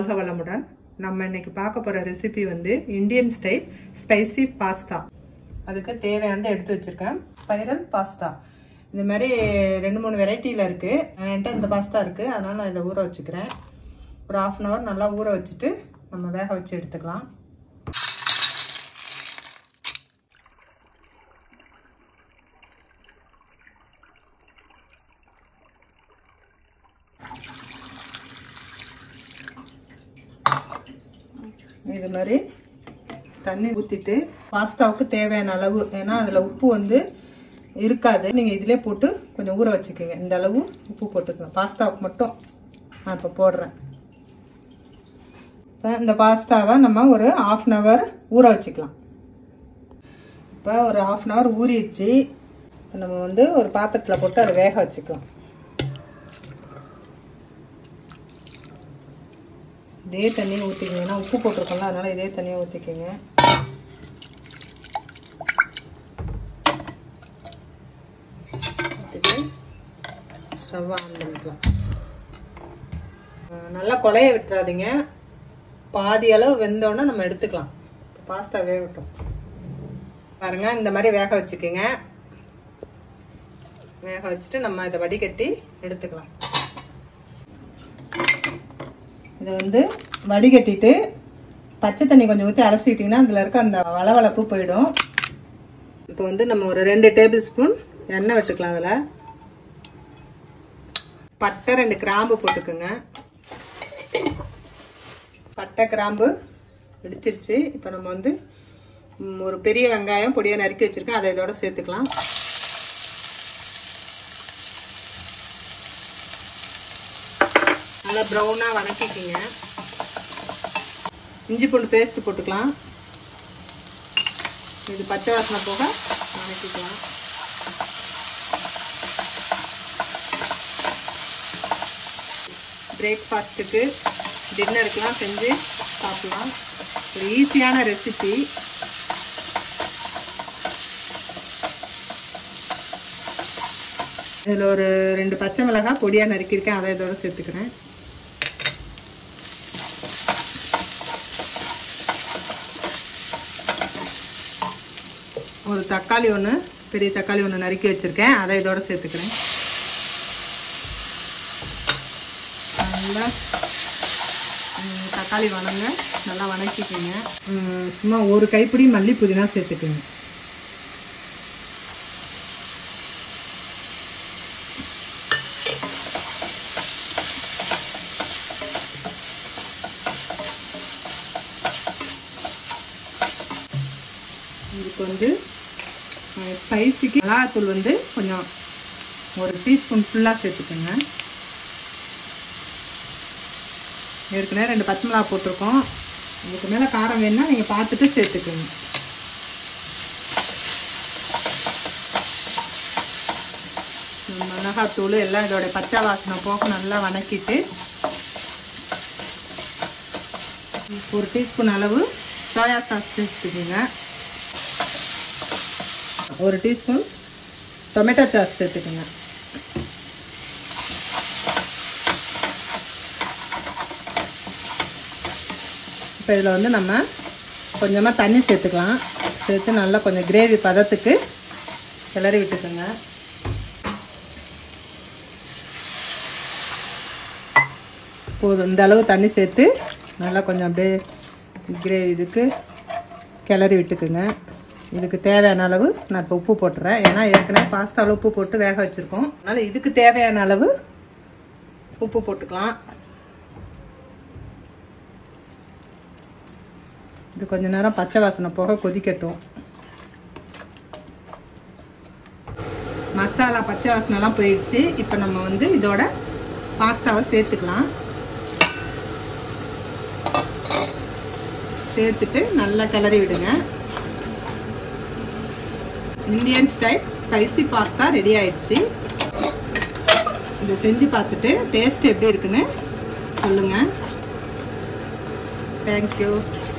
வாழ்க வளமுடன் நம்ம இன்னைக்கு பார்க்க போற ரெசிபி வந்து இந்தியன் ஸ்டைல் ஸ்பைசி பாஸ்தா அதுக்கு தேவையானதை எடுத்து வச்சிருக்கேன் ஸ்பைரல் பாஸ்தா இந்த மாதிரி ரெண்டு மூணு வெரைட்டியில் இருக்கு என்கிட்ட இந்த பாஸ்தா இருக்கு அதனால நான் இதை ஊற வச்சுக்கிறேன் ஒரு ஆஃப் அன் ஹவர் நல்லா ஊற வச்சுட்டு நம்ம வேக வச்சு எடுத்துக்கலாம் இது மாதிரி தண்ணி ஊற்றிட்டு பாஸ்தாவுக்கு தேவையான அளவு ஏன்னா அதில் உப்பு வந்து இருக்காது நீங்கள் இதிலே போட்டு கொஞ்சம் ஊற வச்சுக்கோங்க இந்த அளவு உப்பு போட்டுக்கலாம் பாஸ்தாவுக்கு மட்டும் நான் இப்போ போடுறேன் இப்போ இந்த பாஸ்தாவை நம்ம ஒரு ஆஃப் அன் ஹவர் ஊற வச்சுக்கலாம் இப்போ ஒரு ஆஃப் அன் ஹவர் ஊறிடுச்சு நம்ம வந்து ஒரு பாத்திரத்தில் போட்டு அதை வேக வச்சுக்கலாம் இதே தண்ணியை ஊற்றிக்கங்க ஏன்னா உப்பு போட்டிருக்கோம்ல அதனால் இதே தண்ணியை ஊற்றிக்கங்க ஊற்றிட்டு ஸ்டவ் ஆன் பண்ணிக்கலாம் நல்லா கொலைய விட்டுறாதீங்க பாதி அளவு வெந்தோடனே நம்ம எடுத்துக்கலாம் பாஸ்தா வேகட்டும் பாருங்க இந்த மாதிரி வேக வச்சுக்கோங்க வேக வச்சுட்டு நம்ம இதை வடிகட்டி எடுத்துக்கலாம் இதை வந்து வடிகட்டிட்டு பச்சை தண்ணி கொஞ்சம் ஊற்றி அலசிட்டிங்கன்னா அதில் இருக்க அந்த வளவளப்பு போயிடும் இப்போ வந்து நம்ம ஒரு ரெண்டு டேபிள் ஸ்பூன் எண்ணெய் விட்டுக்கலாம் அதில் பட்டை ரெண்டு கிராம்பு போட்டுக்குங்க பட்டை கிராம்பு இடிச்சிருச்சு இப்போ நம்ம வந்து ஒரு பெரிய வெங்காயம் பொடியாக நறுக்கி வச்சுருக்கேன் அதை இதோட சேர்த்துக்கலாம் நல்லா ப்ரௌனாக வதக்கிக்கிங்க இஞ்சி பூண்டு பேஸ்ட் போட்டுக்கலாம் இது பச்சை வாசனை போக வதக்கிக்கலாம் பிரேக்ஃபாஸ்ட்டுக்கு டின்னருக்கெலாம் செஞ்சு சாப்பிட்லாம் ஒரு ஈஸியான ரெசிபி இதில் ஒரு ரெண்டு பச்சை மிளகாய் பொடியாக நறுக்கியிருக்கேன் அதை இதோட சேர்த்துக்கிறேன் ஒரு தக்காளி ஒன்று பெரிய தக்காளி ஒன்று நறுக்கி வச்சுருக்கேன் அதை இதோட சேர்த்துக்கிறேன் நல்லா தக்காளி வணங்க நல்லா வணக்கிக்கோங்க சும்மா ஒரு கைப்பிடி மல்லி புதினா சேர்த்துக்கோங்க இதுக்கு வந்து ஸ்பைசிக்கு மிளகாத்தூள் வந்து கொஞ்சம் ஒரு டீஸ்பூன் ஃபுல்லாக சேர்த்துக்கோங்க ஏற்கனவே ரெண்டு பச்சை மிளகா போட்டிருக்கோம் இதுக்கு மேலே காரம் வேணுன்னா நீங்கள் பார்த்துட்டு சேர்த்துக்கோங்க மிளகாத்தூள் எல்லாம் இதோட பச்சை வாசனை போக நல்லா வணக்கிட்டு ஒரு டீஸ்பூன் அளவு சோயா சாஸ் சேர்த்துக்கோங்க ஒரு டீஸ்பூன் டொமேட்டோ சாஸ் சேர்த்துக்கோங்க இப்போ இதில் வந்து நம்ம கொஞ்சமாக தண்ணி சேர்த்துக்கலாம் சேர்த்து நல்லா கொஞ்சம் கிரேவி பதத்துக்கு கிளறி விட்டுக்கோங்க போதும் இந்த அளவு தண்ணி சேர்த்து நல்லா கொஞ்சம் அப்படியே கிரேவி இதுக்கு கிளறி விட்டுக்குங்க இதுக்கு தேவையான அளவு நான் இப்போ உப்பு போட்டுறேன் ஏன்னா ஏற்கனவே பாஸ்தாவில் உப்பு போட்டு வேக வச்சுருக்கோம் அதனால் இதுக்கு தேவையான அளவு உப்பு போட்டுக்கலாம் இது கொஞ்ச நேரம் பச்சை வாசனை போக கொதிக்கட்டும் மசாலா பச்சை வாசனைலாம் போயிடுச்சு இப்போ நம்ம வந்து இதோட பாஸ்தாவை சேர்த்துக்கலாம் சேர்த்துட்டு நல்லா கிளறி விடுங்க Indian style spicy pasta ready ஆயிடுச்சு இதை செஞ்சு பார்த்துட்டு டேஸ்ட் எப்படி இருக்குன்னு சொல்லுங்கள் தேங்க்யூ